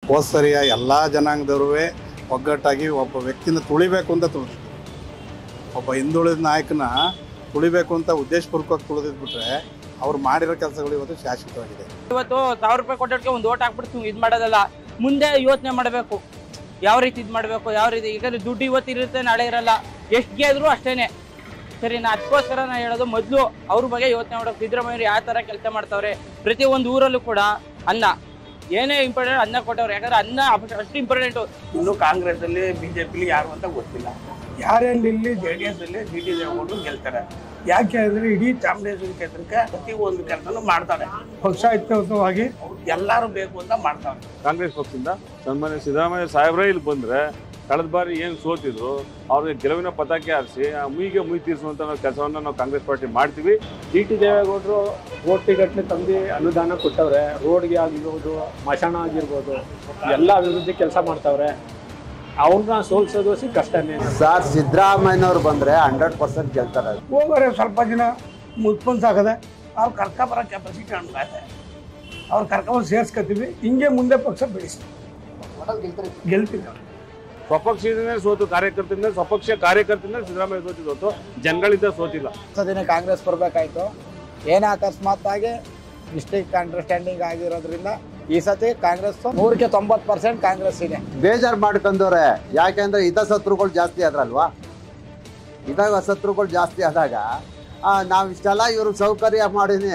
ಹೋದ್ಸರಿಯ ಎಲ್ಲ ಜನಾಂಗದವರು ಒಗ್ಗಟ್ಟಾಗಿ ಒಬ್ಬ ವ್ಯಕ್ತಿನ ತುಳಿಬೇಕು ಅಂತ ತುಳಿದ್ರು ಒಬ್ಬ ಹಿಂದುಳಿದ ನಾಯಕನ ತುಳಿಬೇಕು ಅಂತ ಉದ್ದೇಶಪೂರ್ವಕವಾಗಿ ತುಳಿದಿದ್ಬಿಟ್ರೆ ಅವ್ರು ಮಾಡಿರೋ ಕೆಲಸಗಳು ಇವತ್ತು ಶಾಶ್ವತವಾಗಿದೆ ಇವತ್ತು ಸಾವಿರ ರೂಪಾಯಿ ಕೊಟ್ಟಕ್ಕೆ ಒಂದು ಓಟ್ ಹಾಕ್ಬಿಟ್ಟು ಇದು ಮಾಡೋದಲ್ಲ ಮುಂದೆ ಯೋಚನೆ ಮಾಡಬೇಕು ಯಾವ ರೀತಿ ಇದು ಮಾಡಬೇಕು ಯಾವ ರೀತಿ ಈಗ ದುಡ್ಡು ಇವತ್ತು ಇರುತ್ತೆ ನಾಳೆ ಇರಲ್ಲ ಎಷ್ಟು ಗೆದ್ರು ಅಷ್ಟೇನೆ ಸರಿ ನಾ ಅದಕ್ಕೋಸ್ಕರ ನಾ ಹೇಳೋದು ಮೊದಲು ಅವ್ರ ಬಗ್ಗೆ ಯೋಚನೆ ಮಾಡೋದು ಸಿದ್ದರಾಮಯ್ಯರು ಯಾವ ಥರ ಕೆಲಸ ಮಾಡ್ತಾವ್ರೆ ಪ್ರತಿ ಒಂದು ಊರಲ್ಲೂ ಕೂಡ ಅನ್ನ ಏನೇ ಇಂಪಾರ್ಟೆಂಟ್ ಅನ್ನ ಕೊಟ್ಟವ್ರೆ ಯಾಕಂದ್ರೆ ಅನ್ನ ಅಷ್ಟು- ಅಷ್ಟು ಇಂಪಾರ್ಟೆಂಟು ಇನ್ನು ಕಾಂಗ್ರೆಸ್ ಅಲ್ಲಿ ಬಿಜೆಪಿಲಿ ಯಾರು ಅಂತ ಗೊತ್ತಿಲ್ಲ ಯಾರೇನು ಇಲ್ಲಿ ಜೆ ಡಿ ಎಸ್ ಅಲ್ಲಿ ಡಿ ಟಿ ದೇವೇಗೌಡರು ಗೆಲ್ತಾರೆ ಯಾಕೆ ಅಂದ್ರೆ ಇಡೀ ಚಾಮರಾಜೇಶ್ವರಿ ಕ್ಷೇತ್ರಕ್ಕೆ ಪ್ರತಿ ಒಂದು ಕೆಲಸನೂ ಮಾಡ್ತಾರೆ ಪಕ್ಷಾಯುತವಾಗಿ ಎಲ್ಲರೂ ಬೇಕು ಅಂತ ಮಾಡ್ತಾರೆ ಕಾಂಗ್ರೆಸ್ ಪಕ್ಷದಿಂದ ಸನ್ಮಾನ್ಯ ಸಿದ್ದರಾಮಯ್ಯ ಸಾಹೇಬ್ರೇ ಇಲ್ಲಿ ಬಂದ್ರೆ ಕಳೆದ ಬಾರಿ ಏನು ಸೋತಿದ್ರು ಅವ್ರಿಗೆ ಗೆಲುವಿನ ಪತಾಕೆ ಹಾರಿಸಿ ಆ ಮುಯಿಗೆ ಮುಯಿ ತೀರಿಸುವಂತ ನಾವು ಕೆಲಸವನ್ನ ನಾವು ಕಾಂಗ್ರೆಸ್ ಪಾರ್ಟಿ ಮಾಡ್ತೀವಿ ಡಿ ಟಿ ದೇವೇಗೌಡರು ಕೋಟಿಗಟ್ಟಲೆ ತಂದು ಅನುದಾನ ಕೊಟ್ಟವ್ರೆ ರೋಡ್ಗೆ ಆಗಿರ್ಬೋದು ಮಶಾಣ ಆಗಿರ್ಬೋದು ಎಲ್ಲ ಅಭಿವೃದ್ಧಿ ಕೆಲಸ ಮಾಡ್ತಾವ್ರೆ ಅವ್ರನ್ನ ಸೋಲ್ಸೋದು ಸಿ ಕಷ್ಟನೇ ಸರ್ ಸಿದ್ದರಾಮಯ್ಯನವ್ರು ಬಂದರೆ ಹಂಡ್ರೆಡ್ ಪರ್ಸೆಂಟ್ ಗೆಲ್ತಾರೆ ಹೋಗೋರೆ ಸ್ವಲ್ಪ ಜನ ಮುಸ್ಪನ್ಸ್ ಆಗದೆ ಅವ್ರು ಕರ್ಕೊಬರೋ ಕೆಪಾಸಿಟಿ ನಮ್ಗೆ ಅವ್ರು ಕರ್ಕೊಂಬಂದು ಸೇರ್ಸ್ಕೊತೀವಿ ಹಿಂಗೆ ಮುಂದೆ ಪಕ್ಷ ಬೆಳೆಸ್ತೀವಿ ಗೆಲ್ತೀವಿ ನಾವು. ಸ್ವಪಕ್ಷದಿಂದ ಸೋತು ಕಾರ್ಯಕರ್ತರಿಂದ ಸ್ವಪಕ್ಷ ಕಾರ್ಯಕರ್ತರಿಂದ ಸಿದ್ದರಾಮಯ್ಯ ಸೋತಿದ್ದು ಹೊತ್ತು ಜನಗಳಿಂದ ಸೋತಿಲ್ಲ ಸದಿನ ಕಾಂಗ್ರೆಸ್ ಬರಬೇಕಾಯ್ತು ಏನೇ ಅಕಸ್ಮಾತ್ ಆಗಿ ಡಿಸ್ಟಿಕ್ ಅಂಡರ್ಸ್ಟ್ಯಾಂಡಿಂಗ್ ಆಗಿರೋದ್ರಿಂದ ಈ ಸತಿ ಕಾಂಗ್ರೆಸ್ ನೂರಕ್ಕೆ ತೊಂಬತ್ತು ಪರ್ಸೆಂಟ್ ಕಾಂಗ್ರೆಸ್ ಇದೆ ಬೇಜಾರು ಮಾಡ್ಕೊಂಡವ್ರೆ ಯಾಕೆಂದ್ರೆ ಹಿತಶತ್ರುಗಳು ಜಾಸ್ತಿ ಆದ್ರಲ್ವಾ ಇದಾಗ ಶತ್ರುಗಳು ಜಾಸ್ತಿ ಆದಾಗ ನಾವು ಇಷ್ಟೆಲ್ಲ ಇವ್ರಿಗೆ ಸೌಕರ್ಯ ಮಾಡಿನೇ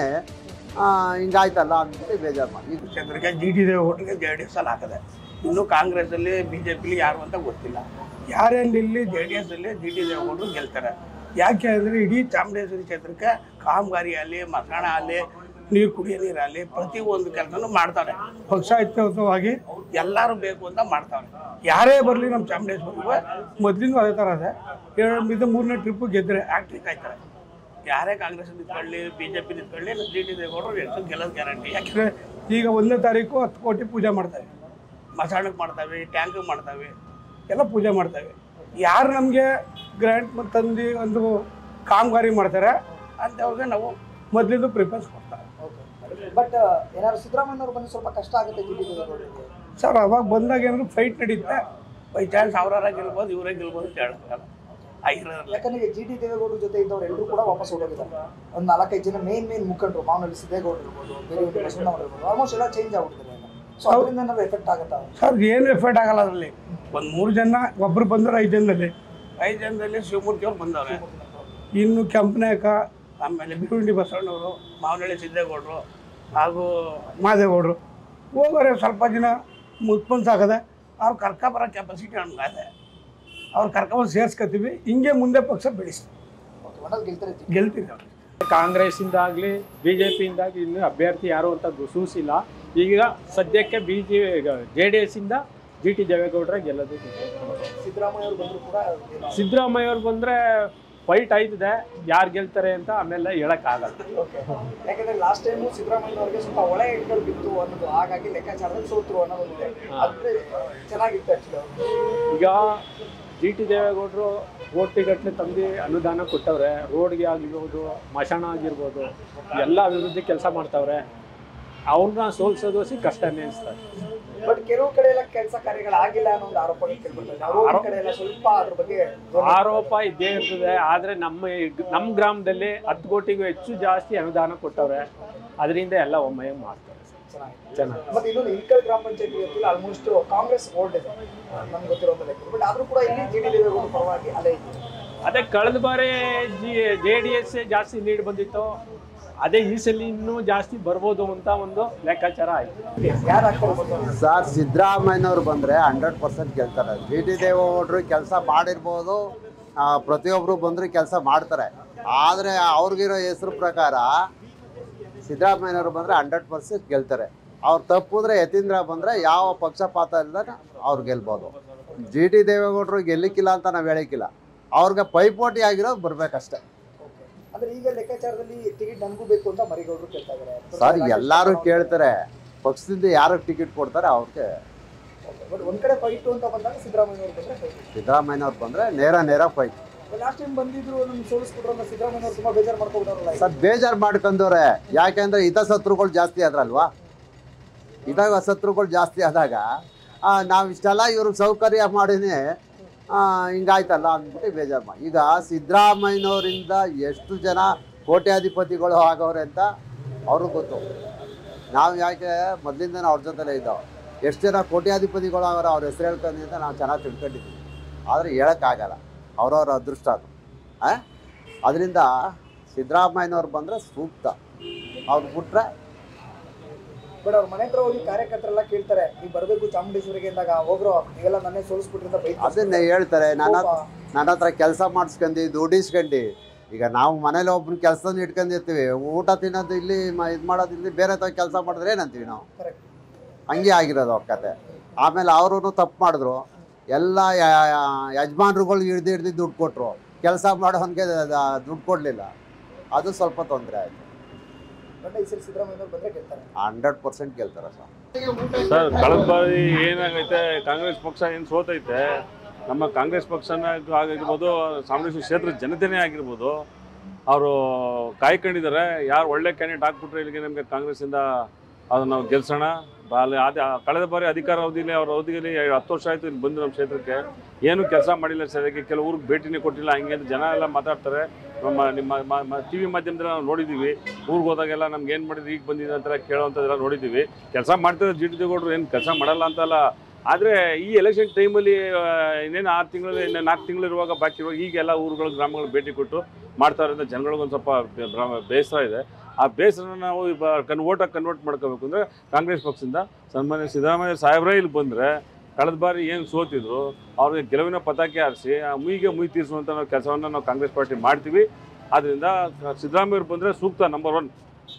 ಹಿಂಗಾಯ್ತಲ್ಲ ಅಂದ್ಬಿಟ್ಟು ಬೇಜಾರು ಮಾಡಿ ಈಗ ಕ್ಷೇತ್ರಕ್ಕೆ ಜಿ ಟಿ ದೇವೇಗೌಡರಿಗೆ ಜೆ ಡಿ ಎಸ್ ಅಲ್ಲಿ ಹಾಕದೆ ಇನ್ನು ಕಾಂಗ್ರೆಸ್ ಅಲ್ಲಿ ಬಿಜೆಪಿಲಿ ಯಾರು ಅಂತ ಗೊತ್ತಿಲ್ಲ ಯಾರೇನು ಇಲ್ಲಿ ಜೆ ಡಿ ಎಸ್ ಅಲ್ಲಿ ಜಿ ಟಿ ದೇವೇಗೌಡರು ಗೆಲ್ತಾರೆ ಯಾಕೆ ಅಂದ್ರೆ ಇಡೀ ಚಾಮರಾಜೇಶ್ವರಿ ಕ್ಷೇತ್ರಕ್ಕೆ ಕಾಮಗಾರಿ ಆಗಲಿ ಮಸಾಣ ಆಗಲಿ ನೀರು ಕುಡಿಯೋ ನೀರಾಗಲಿ ಪ್ರತಿ ಒಂದು ಕೆಲಸನೂ ಮಾಡ್ತಾರೆ ಪಕ್ಷಾಯುತವಾಗಿ ಎಲ್ಲರೂ ಬೇಕು ಅಂತ ಮಾಡ್ತಾರೆ ಯಾರೇ ಬರಲಿ ನಮ್ಮ ಚಾಮರಾಜೇಶ್ವರಿಗೆ ಮೊದಲಿಂದ ಅದೇ ಥರ ಇದೆ ಎರಡು ಇದು ಮೂರನೇ ಟ್ರಿಪ್ಪು ಗೆದ್ದರೆ ಆಕ್ಟಿಂಗ್ ಆಯ್ತಾರೆ ಯಾರೇ ಕಾಂಗ್ರೆಸ್ ನಿಂತ್ಕೊಳ್ಳಿ ಬಿ ಜೆ ಪಿ ನಿಂತ್ಕೊಳ್ಳಿ ಜಿ ಟಿ ದೇವೇಗೌಡರು ಎಷ್ಟು ಗೆಲ್ಲೋದು ಗ್ಯಾರಂಟಿ ಯಾಕಂದರೆ ಈಗ ಒಂದನೇ ತಾರೀಕು ಹತ್ತು ಕೋಟಿ ಪೂಜೆ ಮಾಡ್ತೇವೆ ಮಸಾಣಕ್ಕೆ ಮಾಡ್ತೇವೆ ಟ್ಯಾಂಕಿಗೆ ಮಾಡ್ತೇವೆ ಎಲ್ಲ ಪೂಜೆ ಮಾಡ್ತೇವೆ ಯಾರು ನಮಗೆ ಗ್ರ್ಯಾಂಟ್ ಮತ್ತು ತಂದು ಒಂದು ಕಾಮಗಾರಿ ಮಾಡ್ತಾರೆ ಅಂಥವ್ರಿಗೆ ನಾವು ಮೊದಲಿಂದ ಪ್ರಿಫರೆನ್ಸ್ ಕೊಡ್ತಾರೆ ಬಟ್ ಏನಾದ್ರು ಸಿದ್ದರಾಮಯ್ಯನವರು ಬಂದು ಸ್ವಲ್ಪ ಕಷ್ಟ ಆಗುತ್ತೆ ಡಿ ಟಿ ದೇವೇಗೌಡರಿಗೆ ಸರ್ ಅವಾಗ ಬಂದಾಗ ಏನಾದ್ರು ಫೈಟ್ ನಡೀತೆ ಬೈ ಚಾನ್ಸ್ ಅವರಾರ ಗೆಲ್ಬೋದು ಇವರೇ ಗೆಲ್ಬೋದು ಅಂತ ಹೇಳೋಕ್ಕಲ್ಲ ಆಗಿರೋದ್ರಲ್ಲ ಯಾಕಂದ್ರೆ ಜಿ ಟಿ ದೇವೇಗೌಡರ ಜೊತೆ ಇದ್ದವ್ರು ಎಲ್ಲರೂ ಕೂಡ ವಾಪಸ್ ಹೊರಟೋಗಿದ್ದಾರೆ ಒಂದು ನಾಲ್ಕೈದು ಜನ ಮೇನ್ ಮೇನ್ ಮುಖಂಡರು ಮಾವನಹಳ್ಳಿ ಸಿದ್ದೇಗೌಡರು ಇರ್ಬೋದು ಬೇರೆ ಒಂದು ಬಸವಣ್ಣವ್ರು ಇರ್ಬೋದು ಆಲ್ಮೋಸ್ಟ್ ಎಲ್ಲ ಚೇಂಜ್ ಆಗ್ಬಿಟ್ಟಿದ್ದಾರೆ ಸೊ ಅದರಿಂದ ಏನಾದ್ರು ಎಫೆಕ್ಟ್ ಆಗುತ್ತಾ ಸರ್ ಏನು ಎಫೆಕ್ಟ್ ಆಗಲ್ಲ ಅದರಲ್ಲಿ ಒಂದು ಮೂರು ಜನ ಒಬ್ರು ಬಂದ್ರೆ ಐದು ಜನದಲ್ಲಿ ಐದು ಜನದಲ್ಲಿ ಶಿವಮೂರ್ತಿ ಅವ್ರು ಬಂದವ್ರೆ ಇನ್ನು ಕೆಂಪನಾಯಕ ಆಮೇಲೆ ಬಿರುಂಡಿ ಬಸವಣ್ಣವರು ಮಾವನಹಳ್ಳಿ ಸಿದ್ದೇಗೌಡರು ಹಾಗೂ ಮಾದೇಗೌಡರು ಹೋಗೋರೆ ಸ್ವಲ್ಪ ಜನ ಮುಸ್ಪನ್ಸ್ ಆಗದೆ ಅವ್ರು ಕರ್ಕೊಬರೋ ಕೆಪಾಸಿಟಿ ನಮ್ಗೆ ಇದೆ ಅವ್ರು ಕರ್ಕೊಂಬಂದು ಸೇರ್ಸ್ಕೊತೀವಿ ಹಿಂಗೆ ಮುಂದೆ ಪಕ್ಷ ಬೆಳೆಸ್ತೀವಿ ಒಟ್ನಲ್ಲಿ ಗೆಲ್ತಾರೆ ಗೆಲ್ತೀವಿ ಅವ್ರು ಕಾಂಗ್ರೆಸ್ ಇಂದಾಗ್ಲಿ ಬಿಜೆಪಿ ಇಂದಾಗ್ಲಿ ಇನ್ನು ಅಭ್ಯರ್ಥಿ ಯಾರು ಅಂತ ಗುಸೂಸಿಲ್ಲ ಈಗ ಸದ್ಯಕ್ಕೆ B J J D S ಇಂದ ಜಿ ಟಿ ದೇವೇಗೌಡರ ಗೆಲ್ಲೋದು ಸಿದ್ದರಾಮಯ್ಯ ಅವರು ಬಂದ್ರು ಕೂಡ ಏನು ಸಿದ್ದರಾಮಯ್ಯ ಅವ್ರು ಬಂದ್ರೆ ಫೈಟ್ ಆಯ್ತದೆ ಯಾರು ಗೆಲ್ತಾರೆ ಅಂತ ಆಮೇಲೆ ಹೇಳಕ್ಕಾಗಲ್ಲ ಓಕೆ ಯಾಕಂದ್ರೆ ಲಾಸ್ಟ್ ಟೈಮು ಸಿದ್ದರಾಮಯ್ಯನವರಿಗೆ ಸ್ವಲ್ಪ ಒಳೆ ಹೆಣ್ಗಳು ಬಿತ್ತು ಅನ್ನೋದು ಹಾಗಾಗಿ ಲೆಕ್ಕಾಚಾರದಲ್ಲಿ ಸೋತ್ರು ಅನ್ನೋದೊಂದಿದೆ ಅದ್ರೆ ಚೆನ್ನಾಗಿತ್ತು ಆಕ್ಚುಲಿ ಈಗ ಜಿ ಟಿ ದೇವೇಗೌಡರು ಕೋಟಿಗಟ್ಟಲೆ ತಂದು ಅನುದಾನ ಕೊಟ್ಟವ್ರೆ ರೋಡ್ಗೆ ಆಗಿರ್ಬೋದು ಮಶಾಣ ಆಗಿರ್ಬೋದು ಎಲ್ಲ ಅಭಿವೃದ್ಧಿ ಕೆಲಸ ಮಾಡ್ತಾವ್ರೆ ಅವ್ರನ್ನ ಸೋಲ್ಸೋದು ಸಿ ಕಷ್ಟನೇ ಅನಿಸ್ತಾರೆ ಬಟ್ ಕೆಲವು ಕಡೆ ಎಲ್ಲ ಕೆಲಸ ಕಾರ್ಯಗಳಾಗಿಲ್ಲ ಅನ್ನೋ ಒಂದು ಆರೋಪ ಕೇಳ್ಬರ್ತದೆ ಅವ್ರ ಕಡೆ ಎಲ್ಲ ಸ್ವಲ್ಪ ಅದ್ರ ಬಗ್ಗೆ ಆರೋಪ ಇದ್ದೇ ಇರ್ತದೆ ಆದರೆ ನಮ್ಮ ನಮ್ಮ ಗ್ರಾಮದಲ್ಲಿ ಹತ್ತು ಕೋಟಿಗೂ ಹೆಚ್ಚು ಜಾಸ್ತಿ ಅನುದಾನ ಕೊಟ್ಟವ್ರೆ ಅದರಿಂದ ಎಲ್ಲ ಒಮ್ಮೆ ಮಾಡ್ತಾರೆ ಚೆನ್ನಾಗಿದೆ ಚೆನ್ನಾಗಿ ಮತ್ತೆ ಇನ್ನೊಂದು ಇಲ್ಕಲ್ ಗ್ರಾಮ ಪಂಚಾಯತಿ ವ್ಯಾಪ್ತಿಯಲ್ಲಿ ಆಲ್ಮೋಸ್ಟ್ ಕಾಂಗ್ರೆಸ್ ಓಲ್ಡ್ ಇದೆ ನಮ್ಗೆ ಗೊತ್ತಿರೋ ಲೆಕ್ಕ ಬಟ್ ಆದ್ರೂ ಕೂಡ ಇಲ್ಲಿ ಜಿ ಡಿ ದೇವೇಗೌಡರ ಪರವಾಗಿ ಅಲೆ ಇದೆ ಅದೇ ಕಳೆದ ಬಾರಿ ಜಿ ಜೆ ಡಿ ಎಸ್ ಜಾಸ್ತಿ ಲೀಡ್ ಬಂದಿತ್ತು ಅದೇ ಈ ಸಲ ಇನ್ನೂ ಜಾಸ್ತಿ ಬರ್ಬೋದು ಅಂತ ಒಂದು ಲೆಕ್ಕಾಚಾರ ಆಯ್ತು ಯಾರು ಹಾಕ್ಕೊಳ್ಬೋದು ಸರ್ ಸಿದ್ದರಾಮಯ್ಯನವ್ರು ಬಂದರೆ ಹಂಡ್ರೆಡ್ ಪರ್ಸೆಂಟ್ ಗೆಲ್ತಾರೆ ಜಿ ಟಿ ದೇವೇಗೌಡರು ಕೆಲಸ ಮಾಡಿರ್ಬೋದು ಆ, ಪ್ರತಿಯೊಬ್ಬರು ಬಂದರೂ ಕೆಲಸ ಮಾಡ್ತಾರೆ ಆದರೆ ಅವ್ರಿಗಿರೋ ಹೆಸರು ಪ್ರಕಾರ ಸಿದ್ದರಾಮಯ್ಯನವ್ರು ಬಂದರೆ ಹಂಡ್ರೆಡ್ ಪರ್ಸೆಂಟ್ ಗೆಲ್ತಾರೆ ಅವ್ರು ತಪ್ಪಿದ್ರೆ ಯತೀಂದ್ರ ಬಂದರೆ ಯಾವ ಪಕ್ಷಪಾತ ಇಲ್ಲದೆ ಅವ್ರು ಗೆಲ್ಬೋದು ಜಿ ಟಿ ದೇವೇಗೌಡರು ಗೆಲ್ಲಿಕ್ಕಿಲ್ಲ ಅಂತ ನಾವು ಹೇಳಕ್ಕಿಲ್ಲ ಅವ್ರಿಗೆ ಪೈಪೋಟಿ ಆಗಿರೋದು ಬರ್ಬೇಕಷ್ಟೆ ಅಂದ್ರೆ ಈಗ ಲೆಕ್ಕಾಚಾರದಲ್ಲಿ ಟಿಕೆಟ್ ನನಗೂ ಬೇಕು ಅಂತ ಮರಿಗೌಡರು ಕೇಳ್ತಾ ಇದ್ದಾರೆ ಸರ್ ಎಲ್ಲರೂ ಕೇಳ್ತಾರೆ ಪಕ್ಷದಿಂದ ಯಾರಿಗೆ ಟಿಕೆಟ್ ಕೊಡ್ತಾರೆ ಅವ್ರಿಗೆ ಬಟ್ ಒಂದ್ ಕಡೆ ಫೈಟ್ ಅಂತ ಬಂದಾಗ ಸಿದ್ದರಾಮಯ್ಯ ಅವರು ಬಂದ್ರೆ ಫೈಟ್ ಸಿದ್ದರಾಮಯ್ಯನವ್ರು ಬಂದರೆ ನೇರ ನೇರ ಫೈಟ್ ಲಾಸ್ಟ್ ಟೈಮ್ ಬಂದಿದ್ರು ನಮ್ಗೆ ಸೋಲಿಸ್ಬಿಟ್ರು ಅಂತ ಸಿದ್ದರಾಮಯ್ಯ ಅವರು ತುಂಬಾ ಬೇಜಾರು ಮಾಡ್ಕೊಂಡ್ರಲ್ಲ ಸರ್ ಬೇಜಾರು ಮಾಡ್ಕೊಂಡವ್ರೆ ಯಾಕೆಂದ್ರೆ ಹಿತಶತ್ರುಗಳು ಜಾಸ್ತಿ ಆದ್ರಲ್ವಾ ಇದಾಗ ಶತ್ರುಗಳು ಜಾಸ್ತಿ ಆದಾಗ ನಾವು ಇಷ್ಟೆಲ್ಲ ಇವ್ರಿಗೆ ಸೌಕರ್ಯ ಮಾಡಿನೇ ಆ, ಹಿಂಗಾಯ್ತಲ್ಲ ಅಂದ್ಬಿಟ್ಟು ಬೇಜಾರು ಮಾಡಿ ಈಗ ಸಿದ್ದರಾಮಯ್ಯನವರಿಂದ ಎಷ್ಟು ಜನ ಕೋಟ್ಯಾಧಿಪತಿಗಳು ಆಗವ್ರೆ ಅಂತ ಅವ್ರಿಗೆ ಗೊತ್ತು ನಾವು ಯಾಕೆ ಮೊದಲಿಂದ ಅವ್ರ ಜೊತೆಲೇ ಇದ್ದಾವೆ ಎಷ್ಟು ಜನ ಕೋಟ್ಯಾಧಿಪತಿಗಳು ಅವರ ಅವ್ರ ಹೆಸರು ಹೇಳ್ಕೊಂಡು ಅಂತ ನಾವು ಚೆನ್ನಾಗಿ ತಿಳ್ಕೊಂಡಿದ್ದೀವಿ ಆದರೆ ಹೇಳೋಕ್ಕಾಗಲ್ಲ ಅವ್ರವ್ರ ಅದೃಷ್ಟ ಅದು ಅದರಿಂದ ಸಿದ್ದರಾಮಯ್ಯನವ್ರು ಬಂದರೆ ಸೂಕ್ತ ಅವ್ರು ಬಿಟ್ರೆ ಬಟ್ ಅವ್ರ ಮನೆ ಹತ್ರ ಹೋಗಿ ಕಾರ್ಯಕರ್ತರೆಲ್ಲ ಕೇಳ್ತಾರೆ ನೀವು ಬರಬೇಕು ಚಾಮುಂಡೇಶ್ವರಿಗೆ ಅಂದಾಗ ಹೋಗ್ರೋ ನೀವೆಲ್ಲ ನನ್ನೇ ಸೋಲಿಸ್ಬಿಟ್ರಿಂದ ಬೈಕ್ ಅದನ್ನೇ ಹೇಳ್ತಾರೆ ನನ್ನ ನನ್ನ ಹತ್ರ ಕೆಲಸ ಮಾಡಿಸ್ಕೊಂಡು ದುಡ್ಡು ಇಸ್ಕೊಂಡು ಈಗ ನಾವು ಮನೇಲಿ ಒಬ್ಬನ ಕೆಲಸನ ಇಟ್ಕೊಂಡಿರ್ತೀವಿ ಊಟ ತಿನ್ನೋದು ಇಲ್ಲಿ ಇದು ಮಾಡೋದು ಇಲ್ಲಿ ಬೇರೆ ತರ ಕೆಲಸ ಮಾಡಿದ್ರೆ ಏನಂತೀವಿ ನಾವು Correct. ಹಂಗೆ ಆಗಿರೋದು ಅವ್ರ ಕತೆ ಆಮೇಲೆ ಅವರು ತಪ್ಪು ಮಾಡಿದ್ರು ಎಲ್ಲ ಯ- ಯ- ಯಜಮಾನ್ರುಗಳು ಹಿಡ್ದು ಹಿಡ್ದು ದುಡ್ಡು ಕೊಟ್ಟರು ಕೆಲಸ ಮಾಡೋವನಿಗೆ ದುಡ್ಡು ಕೊಡಲಿಲ್ಲ ಅದು ಸ್ವಲ್ಪ ತೊಂದರೆ ಆಯಿತು ಬಟ್ ಈ ಸರಿ ಸಿದ್ದರಾಮಯ್ಯನವ್ರು ಬಂದ್ರೆ ಗೆಲ್ತಾರೆ ಹಂಡ್ರೆಡ್ ಪರ್ಸೆಂಟ್ ಗೆಲ್ತಾರೆ ಸರ್ ಸರ್ ಕಳೆದ ಬಾರಿ ಏನಾಗೈತೆ ಕಾಂಗ್ರೆಸ್ ಪಕ್ಷ ಏನು ಸೋತೈತೆ ನಮ್ಮ ಕಾಂಗ್ರೆಸ್ ಪಕ್ಷನ ಆಗಿರ್ಬೋದು ಸಾಮಾನ್ಯ ಕ್ಷೇತ್ರದ ಜನತೆನೇ ಆಗಿರ್ಬೋದು ಅವರು ಕಾಯ್ಕೊಂಡಿದ್ದಾರೆ ಯಾರು ಒಳ್ಳೆ ಕ್ಯಾಂಡಿಡೇಟ್ ಹಾಕ್ಬಿಟ್ರೆ ಇಲ್ಲಿಗೆ ನಮಗೆ ಕಾಂಗ್ರೆಸ್ಸಿಂದ ಅದನ್ನು ನಾವು ಗೆಲ್ಸೋಣ ಅಲ್ಲಿ ಅದೇ ಕಳೆದ ಬಾರಿ ಅಧಿಕಾರ ಅವಧಿಲಿ ಅವ್ರ ಅವಧಿಯಲ್ಲಿ ಹತ್ತು ವರ್ಷ ಆಯಿತು ಇಲ್ಲಿ ಬಂದು ನಮ್ಮ ಕ್ಷೇತ್ರಕ್ಕೆ ಏನು ಕೆಲಸ ಮಾಡಿಲ್ಲ ಸರಿಯಾಗಿ ಕೆಲವು ಊರಿಗೆ ಭೇಟಿನೇ ಕೊಟ್ಟಿಲ್ಲ ಹಂಗೆ ಅಂತ ಜನ ಎಲ್ಲ ಮಾತಾಡ್ತಾರೆ ನಮ್ಮ ನಿಮ್ಮ ಟಿ ವಿ ಮಾಧ್ಯಮದಲ್ಲಿ ನಾವು ನೋಡಿದ್ದೀವಿ ಊರಿಗೆ ಹೋದಾಗೆಲ್ಲ ನಮ್ಗೆ ಏನು ಮಾಡಿದ್ರಿ ಈಗ ಬಂದಿದೆ ಅಂತ ಕೇಳೋವಂಥದ್ದೆಲ್ಲ ನೋಡಿದ್ದೀವಿ ಕೆಲಸ ಮಾಡ್ತಾರೆ ಜಿ ಟಿ ದೇಗೌಡರು ಏನು ಕೆಲಸ ಮಾಡಲ್ಲ ಅಂತಲ್ಲ ಆದರೆ ಈ ಎಲೆಕ್ಷನ್ ಟೈಮಲ್ಲಿ ಇನ್ನೇನು ಆರು ತಿಂಗಳು ಇನ್ನು ನಾಲ್ಕು ತಿಂಗಳು ಇರುವಾಗ ಬಾಕಿ ಇರುವಾಗ ಈಗೆಲ್ಲ ಊರುಗಳು ಗ್ರಾಮಗಳು ಭೇಟಿ ಕೊಟ್ಟು ಮಾಡ್ತಾರೆ ಅಂತ ಜನಗಳಿಗೊಂದು ಸ್ವಲ್ಪ ಬೆ- ಭ್ರಮ- ಬೇಸರ ಇದೆ ಆ ಬೇಸರನ ನಾವು ಕನ್ ಓಟಾಗಿ ಕನ್ವರ್ಟ್ ಮಾಡ್ಕೋಬೇಕು ಅಂದರೆ ಕಾಂಗ್ರೆಸ್ ಪಕ್ಷದಿಂದ ಸನ್ಮಾನ್ಯ ಸಿದ್ದರಾಮಯ್ಯ ಸಾಹೇಬ್ರೇ ಇಲ್ಲಿ ಬಂದರೆ ಕಳೆದ ಬಾರಿ ಏನು ಸೋತಿದ್ರು ಅವ್ರಿಗೆ ಗೆಲುವಿನ ಪತಾಕೆ ಹಾರಿಸಿ ಆ ಮುಯಿಗೆ ಮುಯಿ ತೀರಿಸುವಂಥ ನಾವು ಕೆಲಸವನ್ನು ನಾವು ಕಾಂಗ್ರೆಸ್ ಪಾರ್ಟಿ ಮಾಡ್ತೀವಿ ಆದ್ದರಿಂದ ಸಿದ್ದರಾಮಯ್ಯವ್ರು ಬಂದರೆ ಸೂಕ್ತ ನಂಬರ್ ಒನ್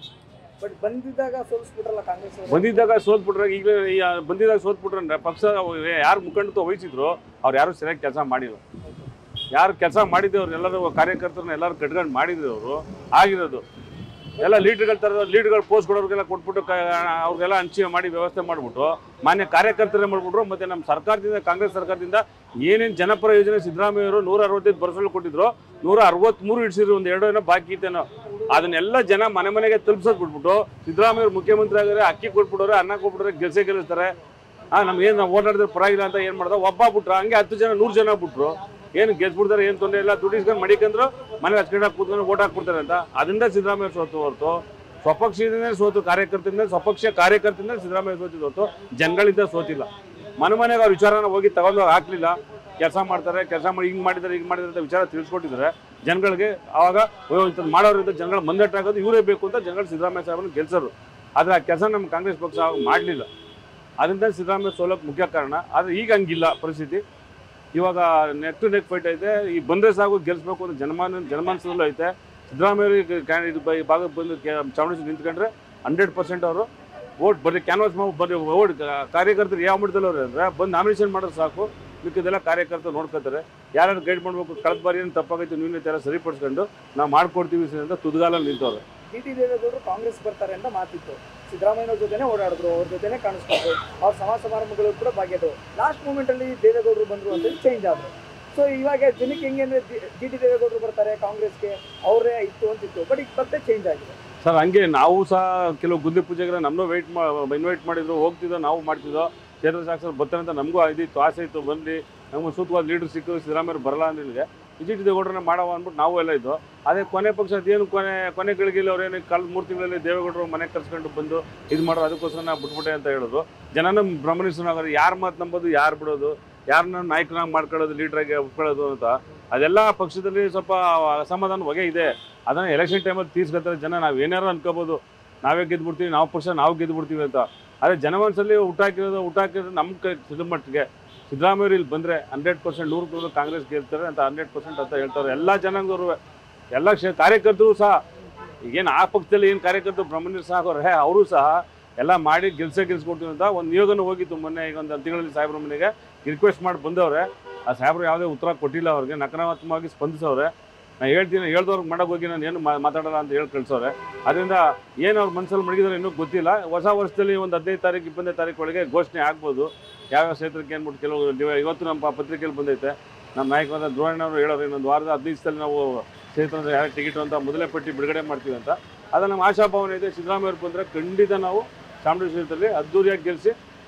ಬಟ್ ಬಂದಿದ್ದಾಗ ಸೋಲಿಸ್ಬಿಟ್ರಲ್ಲ ಕಾಂಗ್ರೆಸ್ ಅವರು ಬಂದಿದ್ದಾಗ ಸೋತ್ಬಿಟ್ರೆ ಈಗಲೇ ಈ ಬಂದಿದ್ದಾಗ ಸೋತ್ಬಿಟ್ರೆ ಪಕ್ಷ ಯಾರು ಮುಖಂಡತ್ವ ವಹಿಸಿದ್ರು ಅವ್ರು ಯಾರು ಸರಿಯಾಗಿ ಕೆಲಸ ಮಾಡಿಲ್ಲ ಯಾರು ಕೆಲಸ ಮಾಡಿದ್ದವ್ರು ಎಲ್ಲರೂ ಕಾರ್ಯಕರ್ತರನ್ನ ಎಲ್ಲರೂ ಕಟ್ಕೊಂಡು ಮಾಡಿದ್ರು ಅವರು ಆಗಿರೋದು ಎಲ್ಲ ಲೀಡ್ರ್ಗಳ ಥರದ ಲೀಡ್ಗಳು ಪೋಸ್ಟ್ ಕೊಡೋರಿಗೆಲ್ಲ ಕೊಟ್ಬಿಟ್ಟು ಕ- ಅವ್ರಿಗೆಲ್ಲ ಹಂಚಿ ಮಾಡಿ ವ್ಯವಸ್ಥೆ ಮಾಡಿಬಿಟ್ಟು ಮಾನ್ಯ ಕಾರ್ಯಕರ್ತರೇ ಮಾಡಿಬಿಟ್ರು ಮತ್ತು ನಮ್ಮ ಸರ್ಕಾರದಿಂದ ಕಾಂಗ್ರೆಸ್ ಸರ್ಕಾರದಿಂದ ಏನೇನು ಜನಪರ ಯೋಜನೆ ಸಿದ್ದರಾಮಯ್ಯವರು ನೂರ ಅರವತ್ತೈದು ಬರಸಲು ಕೊಟ್ಟಿದ್ರು ನೂರ ಅರವತ್ತ್ಮೂರು ಇಡ್ಸಿದ್ರು ಒಂದು ಎರಡು ಏನೋ ಬಾಕಿ ಇತ್ತೇನೋ ಅದನ್ನೆಲ್ಲ ಜನ ಮನೆ ಮನೆಗೆ ತಲುಪಿಸೋದು ಬಿಟ್ಬಿಟ್ಟು ಸಿದ್ದರಾಮಯ್ಯವ್ರು ಮುಖ್ಯಮಂತ್ರಿ ಆಗಿದ್ರೆ ಅಕ್ಕಿ ಕೊಟ್ಬಿಡೋರೆ ಅನ್ನ ಕೊಟ್ಬಿಟ್ರೆ ಗೆಲ್ಸೇ ಗೆಲ್ಲಿಸ್ತಾರೆ ಆ ನಮ್ಗೆ ಏನು ನಾವು ಓಡಾಡಿದ್ರೆ ಪರವಾಗಿಲ್ಲ ಅಂತ ಏನು ಮಾಡ್ದ ಒಬ್ಬ ಬಿಟ್ರು ಹಂಗೆ ಹತ್ತು ಜನ ನೂರು ಜನ ಬಿಟ್ರು ಏನು ಗೆಲ್ಸ್ಬಿಡ್ತಾರೆ ಏನು ತೊಂದರೆ ಇಲ್ಲ ದುಡ್ಡು ಇಸ್ಕೊಂಡು ಮಡಿಕಂದ್ರು ಮನೆ ಹಚ್ಕೊಂಡು ಕೂತ್ಕೊಂಡು ಓಟ್ ಹಾಕ್ಬಿಡ್ತಾರೆ ಅಂತ ಅದರಿಂದ ಸಿದ್ದರಾಮಯ್ಯ ಸೋತು ಹೊರತು ಸ್ವಪಕ್ಷದಿಂದ ಸೋತು ಕಾರ್ಯಕರ್ತರಿಂದ ಸ್ವಪಕ್ಷ ಕಾರ್ಯಕರ್ತರಿಂದ ಸಿದ್ದರಾಮಯ್ಯ ಸೋತಿದ್ದು ಹೊರತು ಜನಗಳಿಂದ ಸೋತಿಲ್ಲ ಮನೆ ಮನೆಗೆ ಅವ್ರ ವಿಚಾರನ ಹೋಗಿ ತಗೊಂಡು ಹಾಕ್ಲಿಲ್ಲ ಕೆಲಸ ಮಾಡ್ತಾರೆ ಕೆಲಸ ಮಾಡಿ ಹಿಂಗೆ ಮಾಡಿದ್ದಾರೆ ಹಿಂಗೆ ಮಾಡಿದ್ದಾರೆ ಅಂತ ವಿಚಾರ ತಿಳಿಸ್ಕೊಟ್ಟಿದ್ದಾರೆ ಜನಗಳಿಗೆ ಆವಾಗ ಅಯ್ಯೋ ಇಂಥದ್ದು ಮಾಡೋರಿಂದ ಜನಗಳ ಮಂದಟ್ಟಾಗೋದು ಇವರೇ ಬೇಕು ಅಂತ ಜನಗಳು ಸಿದ್ದರಾಮಯ್ಯ ಸಾಹೇಬರನ್ನ ಗೆಲ್ಸರು ಆದರೆ ಆ ಕೆಲಸ ನಮ್ಮ ಕಾಂಗ್ರೆಸ್ ಪಕ್ಷ ಆವಾಗ ಮಾಡಲಿಲ್ಲ ಅದರಿಂದ ಸಿದ್ದರಾಮಯ್ಯ ಸೋಲಕ್ಕೆ ಮುಖ್ಯ ಕಾರಣ ಆದರೆ ಈಗ ಹಂಗಿಲ್ಲ ಪರಿಸ್ಥಿತಿ ಇವಾಗ ನೆಕ್ ಟು ನೆಕ್ ಫೈಟ್ ಐತೆ ಈ ಬಂದರೆ ಸಾಕು ಗೆಲ್ಲಿಸ್ಬೇಕು ಅಂತ ಜನಮಾನ ಜನಮಾನಸದಲ್ಲೂ ಐತೆ ಸಿದ್ದರಾಮಯ್ಯ ಕ್ಯಾಂಡಿಡೇಟ್ ಈ ಭಾಗಕ್ಕೆ ಬಂದು ಕೆ- ಚಾಮರಾಜೇಶ್ವರಿ ನಿಂತ್ಕೊಂಡ್ರೆ ಹಂಡ್ರೆಡ್ ಪರ್ಸೆಂಟ್ ಅವರು ವೋಟ್ ಬರೀ ಕ್ಯಾನ್ವಾಸ್ ಮಾಡಿ ಬರೀ ಓಟ್ ಕಾರ್ಯಕರ್ತರು ಯಾವ ಮಟ್ಟದಲ್ಲಿ ಅವ್ರು ಅಂದರೆ ಬಂದು ನಾಮಿನೇಷನ್ ಮಾಡೋದು ಸಾಕು ಮಿಕ್ಕಿದೆಲ್ಲ ಕಾರ್ಯಕರ್ತರು ನೋಡ್ಕೊತಾರೆ ಯಾರ್ಯಾರು ಗೈಡ್ ಮಾಡಬೇಕು ಕಳೆದ ಬಾರಿ ಏನು ತಪ್ಪಾಗೈತೆ ನ್ಯೂನತೆ ಎಲ್ಲ ಸರಿಪಡಿಸ್ಕೊಂಡು ನಾವು ಮಾಡ್ಕೊಡ್ತೀವಿ ಸರ್ ಅಂತ ತುದಿಗಾಲಲ್ಲಿ ನಿಂತವ್ರೆ ಡಿ ಟಿ ದೇವೇಗೌಡರು ಕಾಂಗ್ರೆಸ್ ಬರ್ತಾರೆ ಅಂತ ಮಾತಿತ್ತು ಸಿದ್ದರಾಮಯ್ಯನವ್ರ ಜೊತೆನೆ ಓಡಾಡಿದ್ರು ಅವ್ರ ಜೊತೆನೆ ಕಾಣಿಸ್ಕೊಂಡ್ರು ಅವ್ರ ಸಮಾಜ ಸಮಾರಂಭಗಳು ಕೂಡ ಭಾಗಿಯಾದವು ಲಾಸ್ಟ್ ಮೂಮೆಂಟ್ ಅಲ್ಲಿ ದೇವೇಗೌಡರು ಬಂದ್ರು ಅಂತ ಚೇಂಜ್ ಆದ್ರು ಸೊ ಇವಾಗ ಜನಕ್ಕೆ ಹೆಂಗೆ ಅಂದ್ರೆ ಡಿ ಟಿ ದೇವೇಗೌಡರು ಬರ್ತಾರೆ ಕಾಂಗ್ರೆಸ್ಗೆ ಅವರೇ ಇತ್ತು ಅಂತಿತ್ತು ಬಟ್ ಈಗ ಮತ್ತೆ ಚೇಂಜ್ ಆಗಿದೆ ಸರ್ ಹಂಗೆ ನಾವು ಸಹ ಕೆಲವು ಗುದ್ದಿ ಪೂಜೆಗೆ ನಮ್ಮನ್ನು ವೆಯ್ಟ್ ಮಾ ಇನ್ವೈಟ್ ಮಾಡಿದ್ರು ಹೋಗ್ತಿದ್ದೋ ನಾವು ಮಾಡ್ತಿದ್ದೋ ಕ್ಷೇತ್ರ ಶಾಸಕರು ಬರ್ತಾರೆ ಅಂತ ನಮಗೂ ಇದಿತ್ತು ಆಸೆ ಇತ್ತು ಬಂದು ನಮ್ಗೆ ಸೂಕ್ತವಾದ ಲೀಡರ್ ಸಿಕ್ಕು ಸಿದ್ದರಾಮಯ್ಯ ಬರಲ್ಲ ಅಂದಿಲ್ಲ ವಿಜಿ ದೇವೇಗೌಡರನ್ನ ಮಾಡವ ಅಂದ್ಬಿಟ್ಟು ನಾವು ಎಲ್ಲ ಇದ್ದು ಅದೇ ಕೊನೆ ಪಕ್ಷ ಅದೇನು ಕೊನೆ ಕೊನೆ ಗಳಿಗೆಯಲ್ಲಿ ಅವ್ರೇನು ಕಳೆದ ಮೂರು ತಿಂಗಳಲ್ಲಿ ದೇವೇಗೌಡರು ಮನೆ ಕರ್ಸ್ಕೊಂಡು ಬಂದು ಇದು ಮಾಡೋದು ಅದಕ್ಕೋಸ್ಕರ ನಾ ಬಿಟ್ಬಿಟ್ಟೆ ಅಂತ ಹೇಳಿದ್ರು ಜನನ ಭ್ರಮಣಿಸೋನಾಗೋದು ಯಾರು ಮಾತು ನಂಬೋದು ಯಾರು ಬಿಡೋದು ಯಾರನ್ನ ನಾಯಕನಾಗಿ ಮಾಡ್ಕೊಳ್ಳೋದು ಲೀಡ್ರಾಗಿ ಒಪ್ಕೊಳ್ಳೋದು ಅಂತ ಅದೆಲ್ಲ ಪಕ್ಷದಲ್ಲಿ ಸ್ವಲ್ಪ ಅಸಮಾಧಾನ ಹೊಗೆ ಇದೆ ಅದನ್ನು ಎಲೆಕ್ಷನ್ ಟೈಮಲ್ಲಿ ತೀರ್ಸ್ಕೊತಾರೆ ಜನ ನಾವು ಏನಾರು ಅನ್ಕೋಬೋದು ನಾವೇ ಗೆದ್ಬಿಡ್ತೀವಿ ನಾವು ಪಕ್ಷ ನಾವು ಗೆದ್ಬಿಡ್ತೀವಿ ಅಂತ ಆದರೆ ಜನಮನಸ್ಸಲ್ಲಿ ಹುಟ್ಟಾಕಿರೋದು ಹುಟ್ಟಾಕಿರೋದು ನಮ್ಮ ಕೈ ಸಿದ್ದು ಮಟ್ಟಿಗೆ ಸಿದ್ದರಾಮಯ್ಯರು ಇಲ್ಲಿ ಬಂದರೆ ಹಂಡ್ರೆಡ್ ಪರ್ಸೆಂಟ್ ನೂರು ನೂರು ಕಾಂಗ್ರೆಸ್ ಗೆಲ್ತಾರೆ ಅಂತ ಹಂಡ್ರೆಡ್ ಪರ್ಸೆಂಟ್ ಅಂತ ಹೇಳ್ತಾರೆ ಎಲ್ಲ ಜನಾಂಗದವರು ಎಲ್ಲ ಕ್ಷೇ ಕಾರ್ಯಕರ್ತರು ಸಹ ಈಗೇನು ಆ ಪಕ್ಷದಲ್ಲಿ ಏನು ಕಾರ್ಯಕರ್ತರು ಬ್ರಹ್ಮಣ್ಯರು ಸಹ ಅವ್ರೆ ಅವರು ಸಹ ಎಲ್ಲ ಮಾಡಿ ಗೆಲ್ಸೇ ಗೆಲ್ಸ್ಕೊಡ್ತೀವಿ ಅಂತ ಒಂದು ನಿಯೋಗನೂ ಹೋಗಿತ್ತು ಮೊನ್ನೆ ಈಗ ಒಂದು ತಿಂಗಳಲ್ಲಿ ಸಾಹೇಬ್ರ ಮನೆಗೆ ರಿಕ್ವೆಸ್ಟ್ ಮಾಡಿ ಬಂದವ್ರೆ ಆ ಸಾಹೇಬ್ರು ಯಾವುದೇ ಉತ್ತರ ಕೊಟ್ಟಿಲ್ಲ ಅವ್ರಿಗೆ ನಕಾರಾತ್ಮಕವಾಗಿ ಸ್ಪಂದಿಸವ್ರೆ ನಾನು ಹೇಳ್ತೀನಿ ಹೇಳ್ದವ್ರಿಗೆ ಮಾಡಕ್ಕೆ ಹೋಗಿ ನಾನು ಏನು ಮಾ- ಮಾತಾಡಲ್ಲ ಅಂತ ಹೇಳಿ ಕಳ್ಸವ್ರೆ ಅದರಿಂದ ಏನು ಅವ್ರ ಮನಸ್ಸಲ್ಲಿ ಮಡಗಿದ್ರೆ ಇನ್ನೂ ಗೊತ್ತಿಲ್ಲ ಹೊಸ ವರ್ಷದಲ್ಲಿ ಒಂದು ಹದಿನೈದು ತಾರೀಕು ಇಪ್ಪತ್ತನೇ ತಾರೀಕು ಒಳಗೆ ಘೋಷಣೆ ಆಗ್ಬೋದು ಯಾವ್ಯಾವ ಕ್ಷೇತ್ರಕ್ಕೆ ಅಂದ್ಬಿಟ್ಟು ಕೆಲವು ಡಿವ- ಇವತ್ತು ನಮ್ಮ ಪ- ಪತ್ರಿಕೆಯಲ್ಲಿ ಬಂದೈತೆ ನಮ್ಮ ನಾಯಕರಾದ ದ್ರೋಣನವರು ಹೇಳೋರು ಇನ್ನೊಂದು ವಾರದ ಹದಿನೈದು ದಿವಸದಲ್ಲಿ ನಾವು ಕ್ಷೇತ್ರದ ಯಾರು ಟಿಕೆಟ್ ಅಂತ ಮೊದಲೇ ಪಟ್ಟಿ ಬಿಡುಗಡೆ ಮಾಡ್ತೀವಿ ಅಂತ ಅದು ನಮ್ಮ ಆಶಾಭಾವನೆ ಇದೆ ಸಿದ್ದರಾಮಯ್ಯವ್ರು ಬಂದರೆ ಖಂಡಿತ ನಾವು ಚಾಮರಾಜೇಶ್ವರದಲ್ಲಿ ಅದ್ದೂರಿಯಾಗಿ ಗೆಲ್ಲಿಸಿ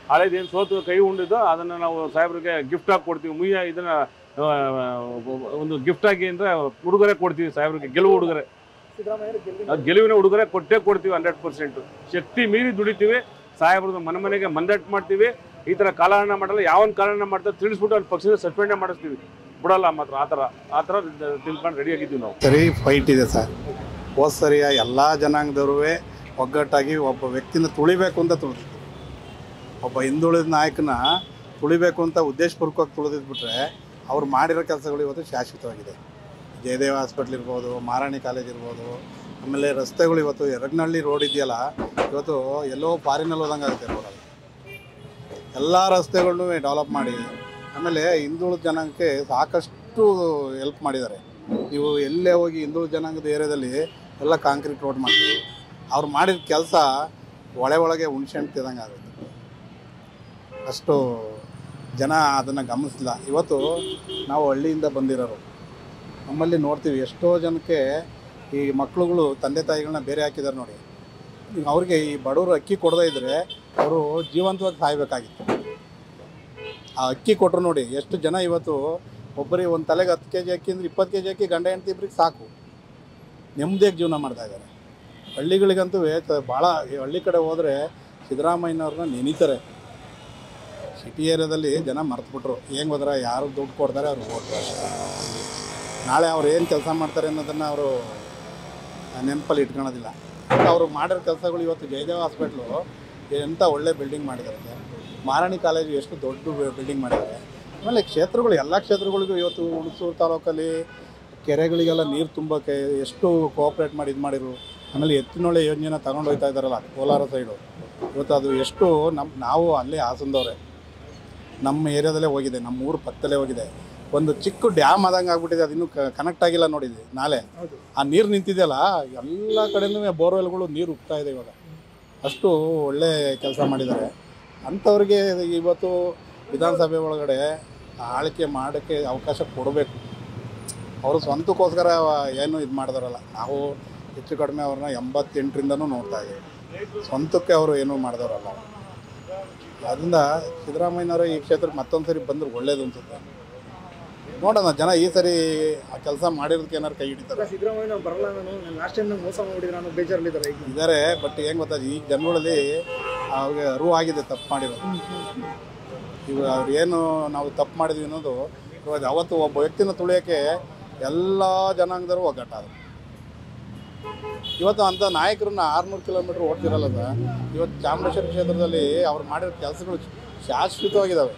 ಹಳೇದೇನು ಸೋತು ಕೈ ಉಂಡಿದ್ದು ಅದನ್ನು ನಾವು ಸಾಹೇಬ್ರಿಗೆ ಗಿಫ್ಟ್ ಆಗಿ ಕೊಡ್ತೀವಿ ಮುಯ್ಯ ಇದನ್ನ ಆ, ಒಂದು ಗಿಫ್ಟ್ ಆಗಿ ಅಂದರೆ ಉಡುಗೊರೆ ಕೊಡ್ತೀವಿ ಸಾಹೇಬ್ರಿಗೆ ಗೆಲುವು ಉಡುಗೊರೆ ಸಿದ್ದರಾಮಯ್ಯ ಗೆಲುವಿನ ಅದು ಗೆಲುವಿನ ಉಡುಗೊರೆ ಕೊಟ್ಟೇ ಕೊಡ್ತೀವಿ ಹಂಡ್ರೆಡ್ ಪರ್ಸೆಂಟ್ ಶಕ್ತಿ ಮೀರಿ ದುಡಿತೀವಿ ಸಾಹೇಬ್ರದ್ದು ಮನೆ ಮನೆಗೆ ಮಂದಟ್ಟು ಮಾಡ್ತೀವಿ ಈ ಥರ ಕಾಲಹರಣ ಮಾಡಲ್ಲ ಯಾವನ್ ಕಾಲಹರಣ ಮಾಡ್ತಾರೆ ತಿಳಿಸ್ಬಿಟ್ಟು ಅಲ್ಲಿ ಪಕ್ಷದ ಸಸ್ಪೆಂಡೇ ಮಾಡಿಸ್ತೀವಿ ಬಿಡಲ್ಲ ಮಾತ್ರ ಆ ಥರ ಆ ಥರ ತಿಳ್ಕೊಂಡು ರೆಡಿ ಆಗಿದ್ದೀವಿ ನಾವು ಸರಿ ಫೈಟ್ ಇದೆ ಸರ್ ಹೋದ ಸರಿಯ ಎಲ್ಲ ಜನಾಂಗದವರು ಒಗ್ಗಟ್ಟಾಗಿ ಒಬ್ಬ ವ್ಯಕ್ತಿನ ತುಳಿಬೇಕು ಅಂತ ತುಳಿದಿದ್ದು ಒಬ್ಬ ಹಿಂದುಳಿದ ನಾಯಕನ ತುಳಿಬೇಕು ಅಂತ ಉದ್ದೇಶಪೂರ್ವಕವಾಗಿ ತುಳಿದಿದ್ಬಿಟ್ರೆ ಅವ್ರು ಮಾಡಿರೋ ಕೆಲಸಗಳು ಇವತ್ತು ಶಾಶ್ವತವಾಗಿದೆ ಜಯದೇವ ಹಾಸ್ಪಿಟ್ಲ್ ಇರ್ಬೋದು ಮಾರಾಣಿ ಕಾಲೇಜ್ ಇರ್ಬೋದು ಆಮೇಲೆ ರಸ್ತೆಗಳು ಇವತ್ತು ಎರಗನಹಳ್ಳಿ ರೋಡ್ ಇದೆಯಲ್ಲ ಇವತ್ತು ಎಲ್ಲೋ ಫಾರಿನಲ್ಲಿ ಹೋದಂಗೆ ಆಗುತ್ತೆ ರೋಡಲ್ಲಿ ಎಲ್ಲ ರಸ್ತೆಗಳನ್ನು ಡೆವಲಪ್ ಮಾಡಿ ಆಮೇಲೆ ಹಿಂದುಳಿದ ಜನಾಂಗಕ್ಕೆ ಸಾಕಷ್ಟು ಹೆಲ್ಪ್ ಮಾಡಿದ್ದಾರೆ ನೀವು ಎಲ್ಲೇ ಹೋಗಿ ಹಿಂದುಳಿದ ಜನಾಂಗದ ಏರಿಯಾದಲ್ಲಿ ಎಲ್ಲ ಕಾಂಕ್ರೀಟ್ ರೋಡ್ ಮಾಡ್ತೀವಿ ಅವ್ರು ಮಾಡಿದ ಕೆಲಸ ಒಳೆ ಒಳಗೆ ಹುಣ್ಸೆಹಣ್ಣು ತಿಂದಂಗೆ ಆಗುತ್ತೆ ಅಷ್ಟು ಜನ ಅದನ್ನು ಗಮನಿಸಿಲ್ಲ ಇವತ್ತು ನಾವು ಹಳ್ಳಿಯಿಂದ ಬಂದಿರೋರು ನಮ್ಮಲ್ಲಿ ನೋಡ್ತೀವಿ ಎಷ್ಟೋ ಜನಕ್ಕೆ ಈ ಮಕ್ಳುಗಳು ತಂದೆ ತಾಯಿಗಳನ್ನ ಬೇರೆ ಹಾಕಿದ್ದಾರೆ ನೋಡಿ ಈಗ ಅವ್ರಿಗೆ ಈ ಬಡವರು ಅಕ್ಕಿ ಕೊಡದೇ ಇದ್ದರೆ ಅವರು ಜೀವಂತವಾಗಿ ಸಾಯ್ಬೇಕಾಗಿತ್ತು ಆ ಅಕ್ಕಿ ಕೊಟ್ಟರು ನೋಡಿ ಎಷ್ಟು ಜನ ಇವತ್ತು ಒಬ್ಬರಿಗೆ ಒಂದು ತಲೆಗೆ ಹತ್ತು ಕೆ ಜಿ ಅಕ್ಕಿ ಅಂದ್ರೆ ಇಪ್ಪತ್ತು ಕೆ ಜಿ ಅಕ್ಕಿ ಗಂಡ ಹೆಂಡತಿ ಇಬ್ಬರಿಗೆ ಸಾಕು ನೆಮ್ಮದಿಯಾಗಿ ಜೀವನ ಮಾಡ್ತಾ ಇದ್ದಾರೆ ಹಳ್ಳಿಗಳಿಗಂತೂ ತ- ಭಾಳ ಈ ಹಳ್ಳಿ ಕಡೆ ಹೋದರೆ ಸಿದ್ದರಾಮಯ್ಯನವ್ರನ್ನ ನೆನೀತಾರೆ ಸಿಟಿ ಏರಿಯಾದಲ್ಲಿ ಜನ ಮರ್ತ್ಬಿಟ್ರು ಹೆಂಗೆ ಹೋದ್ರೆ ಯಾರು ದುಡ್ಡು ಕೊಡ್ತಾರೆ ಅವ್ರು ಓಟ್ರು ಅಷ್ಟೇ ನಾಳೆ ಅವ್ರು ಏನು ಕೆಲಸ ಮಾಡ್ತಾರೆ ಅನ್ನೋದನ್ನು ಅವರು ನೆನಪಲ್ಲಿ ಇಟ್ಕೊಳೋದಿಲ್ಲ ಅವರು ಮಾಡಿರೋ ಕೆಲಸಗಳು ಇವತ್ತು ಜಯದೇವ ಹಾಸ್ಪಿಟ್ಲು ಎಂಥ ಒಳ್ಳೆ ಬಿಲ್ಡಿಂಗ್ ಮಾಡಿದ್ದಾರೆ ಸರ್ ಮಾರಾಣಿ ಕಾಲೇಜು ಎಷ್ಟು ದೊಡ್ಡ ಬಿಲ್ಡಿಂಗ್ ಮಾಡಿದ್ದಾರೆ ಆಮೇಲೆ ಕ್ಷೇತ್ರಗಳು ಎಲ್ಲ ಕ್ಷೇತ್ರಗಳಿಗೂ ಇವತ್ತು ಹುಣಸೂರು ತಾಲೂಕಲ್ಲಿ ಕೆರೆಗಳಿಗೆಲ್ಲ ನೀರು ತುಂಬಕ್ಕೆ ಎಷ್ಟು ಕೋಆಪ್ರೇಟ್ ಮಾಡಿ ಇದು ಮಾಡಿರು ಆಮೇಲೆ ಎತ್ತಿನೊಳೆ ಯೋಜನೆನ ತಗೊಂಡು ಹೋಗ್ತಾ ಇದ್ದಾರಲ್ಲ ಕೋಲಾರ ಸೈಡು ಇವತ್ತು ಅದು ಎಷ್ಟು ನಮ್ಮ ನಾವು ಅಲ್ಲೇ ಹಾಸನದವ್ರೆ ನಮ್ಮ ಏರಿಯಾದಲ್ಲೇ ಹೋಗಿದೆ ನಮ್ಮ ಊರು ಪಕ್ಕದಲ್ಲೇ ಹೋಗಿದೆ ಒಂದು ಚಿಕ್ಕ ಡ್ಯಾಮ್ ಆದಂಗೆ ಆಗ್ಬಿಟ್ಟಿದೆ ಅದು ಇನ್ನೂ ಕನೆಕ್ಟ್ ಆಗಿಲ್ಲ ನೋಡಿದ್ವಿ ನಾಳೆ ಹೌದು. ಆ ನೀರು ನಿಂತಿದೆಯಲ್ಲ ಎಲ್ಲ ಕಡೆನೂ ಬೋರ್ವೆಲ್ಗಳು ನೀರು ಉಗ್ತಾ ಇದೆ ಇವಾಗ ಅಷ್ಟು ಒಳ್ಳೆ ಕೆಲಸ ಮಾಡಿದ್ದಾರೆ ಅಂಥವ್ರಿಗೆ ಇವತ್ತು ವಿಧಾನಸಭೆ ಒಳಗಡೆ ಆಳ್ಕೆ ಮಾಡೋಕ್ಕೆ ಅವಕಾಶ ಕೊಡಬೇಕು ಅವರು ಸ್ವಂತಕ್ಕೋಸ್ಕರ ಏನು ಇದು ಮಾಡಿದಾರಲ್ಲ ನಾವು ಹೆಚ್ಚು ಕಡಿಮೆ ಅವ್ರನ್ನ ಎಂಬತ್ತೆಂಟರಿಂದನೂ ನೋಡ್ತಾ ಇದ್ದೀವಿ ಸ್ವಂತಕ್ಕೆ ಅವರು ಏನೂ ಮಾಡಿದವರಲ್ಲ ಅದರಿಂದ ಸಿದ್ದರಾಮಯ್ಯನವರು ಈ ಕ್ಷೇತ್ರಕ್ಕೆ ಮತ್ತೊಂದು ಸರಿ ಬಂದ್ರೆ ಒಳ್ಳೇದು ಅನ್ಸುತ್ತೆ ನೋಡೋಣ ಜನ ಈ ಸರಿ ಆ ಕೆಲಸ ಮಾಡಿರೋದಕ್ಕೆ ಏನಾರು ಕೈ ಹಿಡಿತಾರೆ ಸಿದ್ದರಾಮಯ್ಯ ನಾವು ಬರಲ್ಲ ನಾನು ಲಾಸ್ಟ್ ಟೈಮ್ ಮೋಸ ಮಾಡಿದ್ರೆ ನಾನು ಬೇಜಾರಲ್ಲಿದ್ದಾರೆ ಈಗ ಇದ್ದಾರೆ ಬಟ್ ಹೆಂಗೆ ಗೊತ್ತಾ ಈ ಜನಗಳಲ್ಲಿ ಅವ್ರಿಗೆ ಅರಿವು ಆಗಿದೆ ತಪ್ಪು ಮಾಡಿರೋದು ಇವಾಗ ಅವ್ರು ಏನು ನಾವು ತಪ್ಪು ಮಾಡಿದ್ವಿ ಅನ್ನೋದು ಇವಾಗ ಅವತ್ತು ಒಬ್ಬ ವ್ಯಕ್ತಿನ ತುಳಿಯೋಕ್ಕೆ ಎಲ್ಲ ಜನಾಂಗದವರು ಒಗ್ಗಟ್ಟಾದ್ರು ಇವತ್ತು ಅಂಥ ನಾಯಕರನ್ನ ಆರುನೂರು ಕಿಲೋಮೀಟ್ರ್ ಓಡ್ತಿರಲ್ಲ ಸರ್ ಇವತ್ತು ಚಾಮರಾಜೇಶ್ವರಿ ಕ್ಷೇತ್ರದಲ್ಲಿ ಅವ್ರು ಮಾಡಿರೋ ಕೆಲಸಗಳು ಶಾಶ್ವತವಾಗಿದ್ದಾವೆ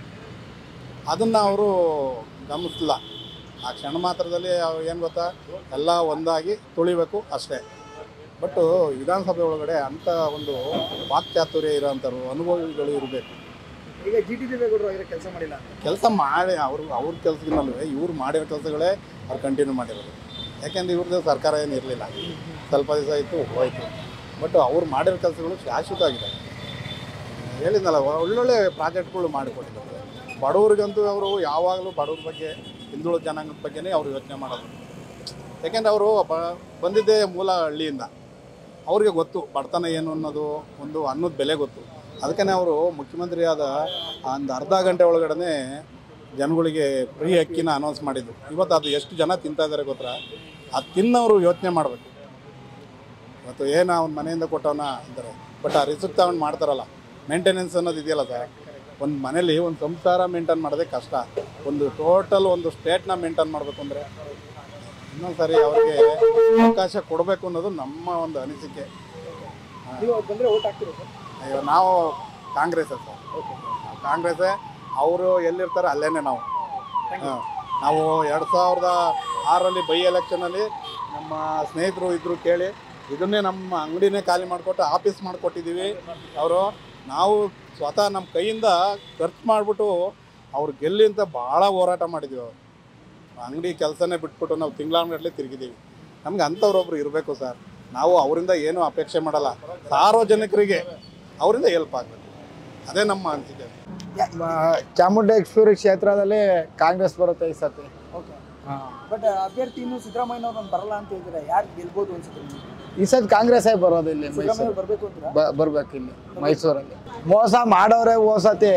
ಅದನ್ನು ಅವರು ಗಮನಿಸಲಿಲ್ಲ ಆ ಕ್ಷಣ ಮಾತ್ರದಲ್ಲಿ ಅವ್ರು ಏನು ಗೊತ್ತಾ ಎಲ್ಲ ಒಂದಾಗಿ ತುಳಿಬೇಕು ಅಷ್ಟೇ ಬಟ್ಟು ವಿಧಾನಸಭೆ ಒಳಗಡೆ ಅಂಥ ಒಂದು ವಾಕ್ಚಾತುರ್ಯ ಇರೋಂಥವ್ರು ಅನುಭವಿಗಳು ಇರಬೇಕು ಈಗ ಜಿ ಟಿ ದೇವೇಗೌಡರು ಆಗಿರೋ ಕೆಲಸ ಮಾಡಿಲ್ಲ ಅಂತ ಕೆಲಸ ಮಾಡಿ ಅವರು ಅವ್ರ ಕೆಲಸದಲ್ಲೂ ಇವ್ರು ಮಾಡಿರೋ ಕೆಲಸಗಳೇ ಅವ್ರು ಕಂಟಿನ್ಯೂ ಮಾಡಿರೋದು ಯಾಕೆಂದ್ರೆ ಇವ್ರದ್ದು ಸರ್ಕಾರ ಏನು ಇರಲಿಲ್ಲ ಸ್ವಲ್ಪ ದಿವಸ ಇತ್ತು ಹೋಯ್ತು ಬಟ್ ಅವ್ರು ಮಾಡಿರೋ ಕೆಲಸಗಳು ಶಾಶ್ವತ ಆಗಿದೆ ಹೇಳಿದ್ನಲ್ಲ ಒಳ್ಳೊಳ್ಳೆ ಪ್ರಾಜೆಕ್ಟ್ಗಳು ಮಾಡಿಕೊಟ್ಟಿದ್ದಾರೆ ಬಡವ್ರಿಗಂತೂ ಅವರು ಯಾವಾಗಲೂ ಬಡವ್ರ ಬಗ್ಗೆ ಹಿಂದುಳಿದ ಜನಾಂಗದ ಬಗ್ಗೆನೇ ಅವ್ರು ಯೋಚನೆ ಮಾಡೋದು ಯಾಕೆಂದ್ರೆ ಅವರು ಬ ಬಂದಿದ್ದೇ ಮೂಲ ಹಳ್ಳಿಯಿಂದ ಅವ್ರಿಗೆ ಗೊತ್ತು ಬಡತನ ಏನು ಅನ್ನೋದು ಒಂದು ಅನ್ನದ ಬೆಲೆ ಗೊತ್ತು ಅದಕ್ಕೇ ಅವರು ಮುಖ್ಯಮಂತ್ರಿ ಆದ ಒಂದು ಅರ್ಧ ಗಂಟೆ ಒಳಗಡೆ ಜನಗಳಿಗೆ ಫ್ರೀ ಅಕ್ಕಿನ ಅನೌನ್ಸ್ ಮಾಡಿದ್ದು ಇವತ್ತು ಅದು ಎಷ್ಟು ಜನ ತಿಂತಾ ಇದ್ದಾರೆ ಗೊತ್ತಾ ಅದು ತಿನ್ನೋರು ಯೋಚನೆ ಮಾಡಬೇಕು ಇವತ್ತು ಏನು ಅವ್ನ ಮನೆಯಿಂದ ಕೊಟ್ಟವನ ಅಂತಾರೆ ಬಟ್ ಆ ರಿಸಿಪ್ಟ್ ತಗೊಂಡು ಮಾಡ್ತಾರಲ್ಲ ಮೇಂಟೆನೆನ್ಸ್ ಅನ್ನೋದು ಇದೆಯಲ್ಲ ಸರ್ ಒಂದು ಮನೇಲಿ ಒಂದು ಸಂಸಾರ ಮೇಂಟೈನ್ ಮಾಡೋದೇ ಕಷ್ಟ ಒಂದು ಟೋಟಲ್ ಒಂದು ಸ್ಟೇಟ್ನ ಮೇಂಟೈನ್ ಮಾಡಬೇಕು ಅಂದರೆ ಇನ್ನೊಂದು ಸರಿ ಅವ್ರಿಗೆ ಅವಕಾಶ ಕೊಡಬೇಕು ಅನ್ನೋದು ನಮ್ಮ ಒಂದು ಅನಿಸಿಕೆ ನೀವು ಅವ್ರು ಬಂದ್ರೆ ಓಟ್ ಹಾಕ್ತಿರೋ ಸರ್ ಅಯ್ಯೋ ನಾವು ಕಾಂಗ್ರೆಸ್ ಸರ್ ಕಾಂಗ್ರೆಸ್ಸೇ ಅವರು ಎಲ್ಲಿರ್ತಾರೆ ಅಲ್ಲೇನೆ ನಾವು ಹಾಂ. ನಾವು ಎರಡು ಸಾವಿರದ ಆರರಲ್ಲಿ ಬೈ ಎಲೆಕ್ಷನಲ್ಲಿ ನಮ್ಮ ಸ್ನೇಹಿತರು ಇದ್ದರು ಕೇಳಿ ಇದನ್ನೇ ನಮ್ಮ ಅಂಗಡಿನೇ ಖಾಲಿ ಮಾಡಿಕೊಟ್ಟು ಆಫೀಸ್ ಮಾಡಿಕೊಟ್ಟಿದ್ದೀವಿ ಅವರು ನಾವು ಸ್ವತಃ ನಮ್ಮ ಕೈಯಿಂದ ಖರ್ಚು ಮಾಡಿಬಿಟ್ಟು ಅವ್ರು ಗೆಲ್ಲಿ ಅಂತ ಭಾಳ ಹೋರಾಟ ಮಾಡಿದ್ದೀವಿ ಅವರು ಅಂಗಡಿ ಕೆಲಸನೇ ಬಿಟ್ಬಿಟ್ಟು ನಾವು ತಿಂಗಳಾನ್ಗಟ್ಲೆ ತಿರುಗಿದ್ದೀವಿ ನಮ್ಗೆ ಅಂಥವ್ರೊಬ್ರು ಇರಬೇಕು ಸರ್ ನಾವು ಅವರಿಂದ ಏನೂ ಅಪೇಕ್ಷೆ ಮಾಡಲ್ಲ ಸಾರ್ವಜನಿಕರಿಗೆ ಅವರಿಂದ ಹೆಲ್ಪ್ ಆಗಬೇಕು ಅದೇ ನಮ್ಮ ಅನಿಸಿಕೆ ಚಾಮುಂಡೇಶ್ವರಿ ಕ್ಷೇತ್ರದಲ್ಲಿ ಕಾಂಗ್ರೆಸ್ ಬರುತ್ತೆ ಈ ಸತಿ ಓಕೆ ಬಟ್ ಅಭ್ಯರ್ಥಿ ಇನ್ನು ಸಿದ್ದರಾಮಯ್ಯ ಅವ್ರು ಬರಲ್ಲ ಅಂತ ಹೇಳಿದ್ರೆ ಯಾರು ಗೆಲ್ಬೋದು ಅನ್ಸುತ್ತೆ ನಿಮ್ಗೆ? ಈ ಸತಿ ಕಾಂಗ್ರೆಸ್ಸೇ ಬರೋದು ಇಲ್ಲಿ ಸಿದ್ದರಾಮಯ್ಯ ಮೈಸೂರು ಬರ್ಬೇಕು ಅಂತೀರಾ ಬ- ಬರ್ಬೇಕು ಇಲ್ಲಿ ಮೈಸೂರಲ್ಲಿ ಮೋಸ ಮಾಡೋರೆ ಓಸತಿ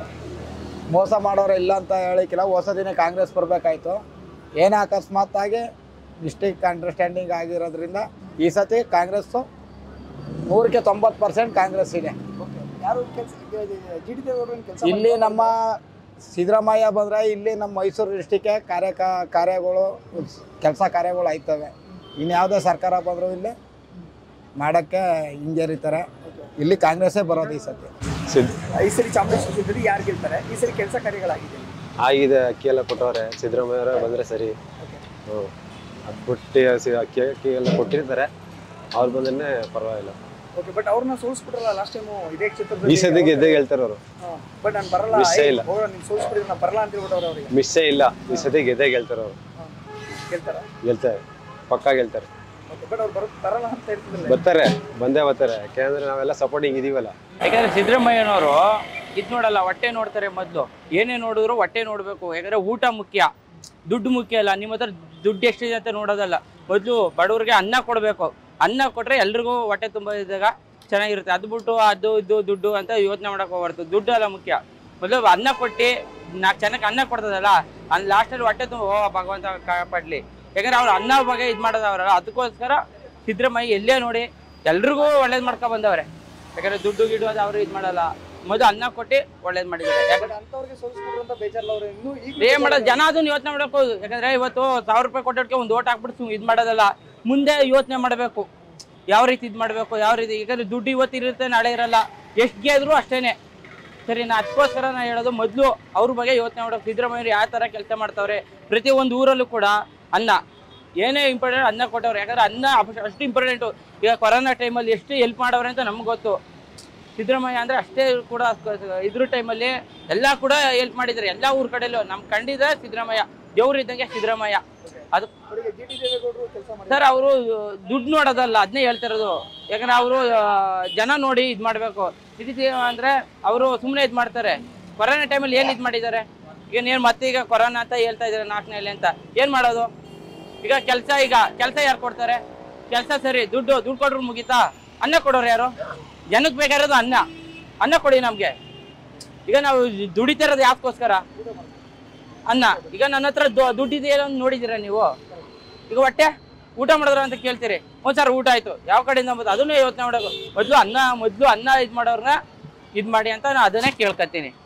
ಮೋಸ ಮಾಡೋರೆ ಇಲ್ಲ ಅಂತ ಹೇಳಿಕ್ಕಿಲ್ಲ ಓಸತಿನೇ ಕಾಂಗ್ರೆಸ್ ಬರಬೇಕಾಯ್ತು ಏನೇ ಅಕಸ್ಮಾತ್ತಾಗಿ ಡಿಸ್ಟಿಕ್ ಅಂಡರ್ಸ್ಟ್ಯಾಂಡಿಂಗ್ ಆಗಿರೋದ್ರಿಂದ ಈ ಸತಿ ಕಾಂಗ್ರೆಸ್ಸು ನೂರಕ್ಕೆ ತೊಂಬತ್ತು ಪರ್ಸೆಂಟ್ ಕಾಂಗ್ರೆಸ್ ಇದೆ ಯಾರು ಕೆಲಸ ಜಿ ಟಿ ದೇವೇಗೌಡರು ಕೆಲಸ ಇಲ್ಲಿ ನಮ್ಮ ಸಿದ್ದರಾಮಯ್ಯ ಬಂದರೆ ಇಲ್ಲಿ ನಮ್ಮ ಮೈಸೂರು ಡಿಸ್ಟಿಕ್ಗೆ ಕಾರ್ಯ ಕಾರ್ಯಗಳು ಕೆಲಸ ಕಾರ್ಯಗಳು ಆಯ್ತವೆ ಇನ್ಯಾವುದೇ ಸರ್ಕಾರ ಬಂದರೂ ಇಲ್ಲಿ ಮಾಡೋಕ್ಕೆ ಹಿಂಜರಿತಾರೆ ಇಲ್ಲಿ ಕಾಂಗ್ರೆಸ್ಸೇ ಬರೋದು ಈ ಸತಿ ಸಿದ್ ಈ ಸರಿ ಚಾಮರಾಜಪೇಟೆ ಕ್ಷೇತ್ರದಲ್ಲಿ ಯಾರು ಗೆಲ್ತಾರೆ ಈ ಸರಿ ಕೆಲಸ ಕಾರ್ಯಗಳಾಗಿದೆ ಆಗಿದೆ ಅಕ್ಕಿ ಎಲ್ಲ ಕೊಟ್ಟವ್ರೆ ಸಿದ್ದರಾಮಯ್ಯ ಅವರೇ ಬಂದರೆ ಸರಿ ಹ್ಞೂ ಅದು ಕೊಟ್ಟು ಸಿ- ಅಕ್ಕಿ ಅಕ್ಕಿ ಎಲ್ಲ ಕೊಟ್ಟಿರ್ತಾರೆ ಅವ್ರು ಬಂದ್ರೆ ಪರವಾಗಿಲ್ಲ ಓಕೆ ಬಟ್ ಅವ್ರನ್ನ ಸೋಲ್ಸ್ಬಿಟ್ರಲ್ಲ ಲಾಸ್ಟ್ ಟೈಮು ಇದೇ ಕ್ಷೇತ್ರದಲ್ಲಿ ಈ ಸತಿ ಗೆದ್ದೇ ಗೆಲ್ತಾರೆ ಅವರು ಬಟ್ ನಾನು ಬರಲ್ಲ Miss ಏ ಇಲ್ಲ. ಹೋಗೋಣ ನೀವು ಸೋಲ್ಸ್ಬಿಟ್ಟಿದ್ರೆ ನಾನು ಬರಲ್ಲ ಅಂತ ಹೇಳ್ಬಿಟ್ಟವ್ರೆ ಅವರಿಗೆ ಮಿಸ್ಸೇ ಇಲ್ಲ ಈ ಸತಿ ಗೆದ್ದೇ ಗೆಲ್ತಾರೆ ಅವರು ಗೆಲ್ತಾರ ಗೆಲ್ತಾರೆ ಪಕ್ಕಾ ಗೆಲ್ತಾರೆ ಓಕೆ ಬಟ್ ಅವ್ರು ಬರ ಬರಲ್ಲ ಅಂತ ಹೇಳ್ತಿದ್ರಲ್ಲ ಬರ್ತಾರೆ ಬಂದೇ ಬರ್ತಾರೆ ಯಾಕೆಂದ್ರೆ ನಾವೆಲ್ಲ ಸಪೋರ್ಟಿಂಗ್ ಇದೀವಲ್ಲ ಯಾಕಂದ್ರೆ ಸಿದ್ದರಾಮಯ್ಯನವರು ಇದು ನೋಡಲ್ಲ ಹೊಟ್ಟೆ ನೋಡ್ತಾರೆ ಮೊದಲು ಏನೇ ನೋಡಿದ್ರು ಹೊಟ್ಟೆ ನೋಡಬೇಕು ಯಾಕಂದ್ರೆ ಊಟ ಮುಖ್ಯ ದುಡ್ಡು ಮುಖ್ಯ ಅಲ್ಲ ನಿಮ್ಮ ಹತ್ರ ದುಡ್ಡು ಎಷ್ಟಿದೆ ಅಂತ ನೋಡೋದಲ್ಲ ಮೊದಲು ಬಡವ್ರಿಗೆ ಅನ್ನ ಕೊಡಬೇಕು ಅನ್ನ ಕೊಟ್ಟರೆ ಎಲ್ರಿಗೂ ಹೊಟ್ಟೆ ತುಂಬ ಇದ್ದಾಗ ಚೆನ್ನಾಗಿರುತ್ತೆ ಅದು ಬಿಟ್ಟು ಅದು ಇದು ದುಡ್ಡು ಅಂತ ಯೋಚನೆ ಮಾಡಕ್ಕೆ ಹೋಗ್ಬಾರ್ದು ದುಡ್ಡು ಅಲ್ಲ ಮುಖ್ಯ ಮೊದಲು ಅನ್ನ ಕೊಟ್ಟು ನಾಲ್ಕು ಜನಕ್ಕೆ ಅನ್ನ ಕೊಡ್ತದಲ್ಲ ಅಲ್ಲಿ ಲಾಸ್ಟಲ್ಲಿ ಹೊಟ್ಟೆ ತುಂಬ ಓ ಭಗವಂತ ಕಾಪಾಡಲಿ ಯಾಕಂದ್ರೆ ಅವ್ರು ಅನ್ನ ಬಗ್ಗೆ ಇದು ಮಾಡೋದವ್ರಲ್ಲ ಅದಕ್ಕೋಸ್ಕರ ಸಿದ್ದರಾಮಯ್ಯ ಎಲ್ಲೇ ನೋಡಿ ಎಲ್ರಿಗೂ ಒಳ್ಳೇದು ಮಾಡ್ಕೊ ಬಂದವ್ರೆ ಯಾಕಂದ್ರೆ ದುಡ್ಡು ಗಿಡ್ಡು ಅದು ಅವರು ಇದು ಮಾಡಲ್ಲ ಮೊದಲು ಅನ್ನ ಕೊಟ್ಟು ಒಳ್ಳೇದು ಮಾಡಿದ್ದಾರೆ ಯಾಕಂದ್ರೆ ಬಟ್ ಅಂತವ್ರಿಗೆ ಸೋಲ್ಸ್ಬಿಟ್ರು ಅಂತ ಬೇಜಾರಲ್ಲ ಅವ್ರು ಇನ್ನೂ ಈಗ ಏನ್ ಮಾಡೋದು ಜನ ಅದನ್ನ ಯೋಚನೆ ಮಾಡಬೇಕು ಯಾಕಂದ್ರೆ ಇವತ್ತು ಸಾವಿರ ರೂಪಾಯಿ ಕೊಟ್ಟೋದಕ್ಕೆ ಒಂದು ಓಟ್ ಹಾಕ್ಬಿಟ್ಟು ಇದು ಮಾಡೋದಲ್ಲ ಮುಂದೆ ಯೋಚನೆ ಮಾಡಬೇಕು ಯಾವ ರೀತಿ ಇದು ಮಾಡಬೇಕು ಯಾವ ರೀತಿ ಯಾಕಂದ್ರೆ ದುಡ್ಡು ಇವತ್ತು ಇರುತ್ತೆ ನಾಳೆ ಇರಲ್ಲ ಎಷ್ಟು ಗೆದ್ರು ಅಷ್ಟೇನೆ ಸರಿ ನಾ ಅದಕ್ಕೋಸ್ಕರ ನಾ ಹೇಳೋದು ಮೊದಲು ಅವ್ರ ಬಗ್ಗೆ ಯೋಚನೆ ಮಾಡೋದು ಸಿದ್ದರಾಮಯ್ಯರು ಯಾವ ಥರ ಕೆಲಸ ಮಾಡ್ತಾವ್ರೆ ಪ್ರತಿ ಒಂದು ಊರಲ್ಲೂ ಕೂಡ ಅನ್ನ ಏನೇ ಇಂಪಾರ್ಟೆಂಟ್ ಅನ್ನ ಕೊಟ್ಟವ್ರೆ ಯಾಕಂದ್ರೆ ಅನ್ನ ಅಷ್ಟು- ಅಷ್ಟು ಇಂಪಾರ್ಟೆಂಟು ಈಗ ಕೊರೋನಾ ಟೈಮಲ್ಲಿ ಎಷ್ಟು ಹೆಲ್ಪ್ ಮಾಡವ್ರೆ ಅಂತ ನಮ್ಗೆ ಗೊತ್ತು ಸಿದ್ದರಾಮಯ್ಯ ಅಂದ್ರೆ ಅಷ್ಟೇ ಕೂಡ ಕ- ಇದ್ರ ಟೈಮಲ್ಲಿ ಎಲ್ಲ ಕೂಡ ಹೆಲ್ಪ್ ಮಾಡಿದ್ದಾರೆ ಎಲ್ಲ ಊರ ಕಡೆಯಲ್ಲೂ ನಮ್ ಕಂಡಿದ ಸಿದ್ದರಾಮಯ್ಯ ದೇವ್ರು ಇದ್ದಂಗೆ ಸಿದ್ದರಾಮಯ್ಯ ಅದು ಅವರಿಗೆ ಜಿ ಟಿ ದೇವೇಗೌಡರು ಕೆಲಸ ಮಾಡಿ ಸರ್ ಅವರು ದುಡ್ಡು ನೋಡೋದಲ್ಲ ಅದನ್ನೇ ಹೇಳ್ತಿರೋದು ಯಾಕಂದ್ರೆ ಅವರು ಜನ ನೋಡಿ ಇದು ಮಾಡಬೇಕು ಇದು ಅಂದ್ರೆ ಅವರು ಸುಮ್ಮನೆ ಇದು ಮಾಡ್ತಾರೆ ಕೊರೋನಾ ಟೈಮಲ್ಲಿ ಏನು ಇದು ಮಾಡಿದ್ದಾರೆ ಈಗ ನೀನು ಮತ್ತೆ ಈಗ ಕೊರೋನಾ ಅಂತ ಹೇಳ್ತಾ ಇದ್ದಾರೆ ನಾಲ್ಕನೇಲಿ ಅಂತ ಏನು ಮಾಡೋದು ಈಗ ಕೆಲಸ ಈಗ ಕೆಲಸ ಯಾರು ಕೊಡ್ತಾರೆ ಕೆಲಸ ಸರಿ ದುಡ್ಡು ದುಡ್ಡು ಕೊಡ್ರು ಮುಗೀತಾ ಅನ್ನ ಕೊಡೋರು ಯಾರು ಜನಕ್ಕೆ ಬೇಕಾಗಿರೋದು ಅನ್ನ ಅನ್ನ ಕೊಡಿ ನಮಗೆ ಈಗ ನಾವು ದುಡಿತಿರೋದು ಯಾಕೋಸ್ಕರ ಅನ್ನ ಈಗ ನನ್ನ ಹತ್ರ ದು- ದುಡ್ಡಿದೆಯಲ್ಲ ಅಂತ ನೋಡಿದ್ದೀರಾ ನೀವು ಈಗ ಹೊಟ್ಟೆ ಊಟ ಮಾಡಿದ್ರ ಅಂತ ಕೇಳ್ತೀರಿ ಒಂದ್ ಸರ್ ಊಟ ಆಯ್ತು ಯಾವ ಕಡೆಯಿಂದ ಬಂದು ಅದನ್ನೇ ಯೋಚನೆ ಮಾಡೋದು ಮೊದಲು ಅನ್ನ ಮೊದಲು ಅನ್ನ ಇದು ಮಾಡೋರ್ನ ಇದು ಮಾಡಿ ಅಂತ ನಾನು ಅದನ್ನೇ ಕೇಳ್ಕೊತೀನಿ